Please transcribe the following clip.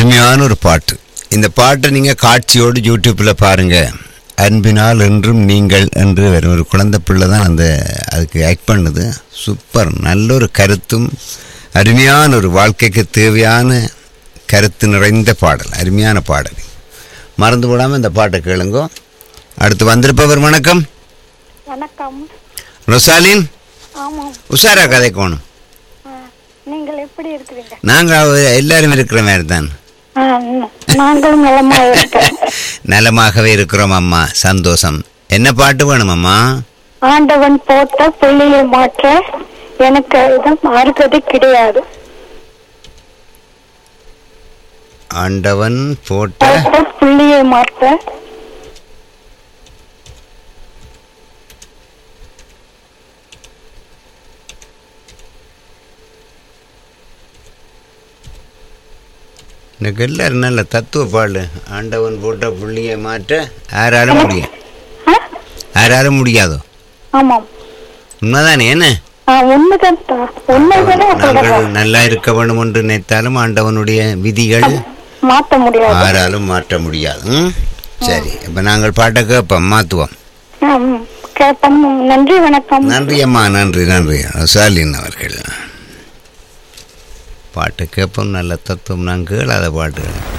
அருமையான ஒரு பாட்டு இந்த பாட்டை நீங்கள் காட்சியோடு யூடியூப்பில் பாருங்கள் அன்பினால் என்றும் நீங்கள் என்று வரும் ஒரு குழந்தை பிள்ளை தான் அந்த அதுக்கு ஆக்ட் பண்ணுது சூப்பர் நல்ல ஒரு கருத்தும் அருமையான ஒரு வாழ்க்கைக்கு தேவையான கருத்து நிறைந்த பாடல் அருமையான பாடல் மறந்து விடாமல் இந்த பாட்டை கேளுங்கோ அடுத்து வந்திருப்பவர் வணக்கம் வணக்கம் ரொசாலின் ஆமாம் உஷாரா கதைக்கோணும் ஆ, நீங்கள் எப்படி இருக்கிறீங்க நாங்கள் எல்லாரும் இருக்கிற மாதிரி தான் ஆ, ந- நாங்களும் நலமா இருக்கோம் நலமாகவே இருக்கிறோம் அம்மா சந்தோஷம் என்ன பாட்டு வேணும் அம்மா ஆண்டவன் போட்ட புள்ளியை மாற்ற எனக்கு இதும் அருகதை கிடையாது ஆண்டவன் போட்ட போட்ட புள்ளியை மாற்ற எனக்கு எல்லாரும் நல்ல தத்துவ பாடு ஆண்டவன் போட்ட புள்ளியை மாற்ற யாராலும் முடியும் ஆ? யாராலும் முடியாதோ ஆமாம் உண்மைதானே என்ன ஆ, உண்மைதான் தான். உண்மைதானே நாங்கள் சொல்றேன். நல்லா இருக்க வேண்டும் என்று நினைத்தாலும் ஆண்டவனுடைய விதிகள் மாத்த முடியாது யாராலும் மாற்ற முடியாது ம்? சரி இப்போ நாங்கள் பாட்டை கேட்போம் மாற்றுவோம் ஆ, ம். கேட்போம் நன்றி வணக்கம் நன்றி அம்மா நன்றி நன்றி சாலின் அவர்கள் பாட்டு கேட்போம் நல்ல தத்துவம் நான் கேளாத பாட்டு